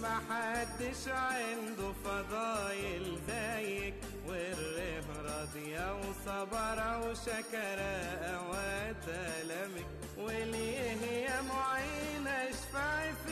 محدش عنده فضايل زيك والره راضية وصبرة وشكرة وتلمك وليه يا معين اشفعي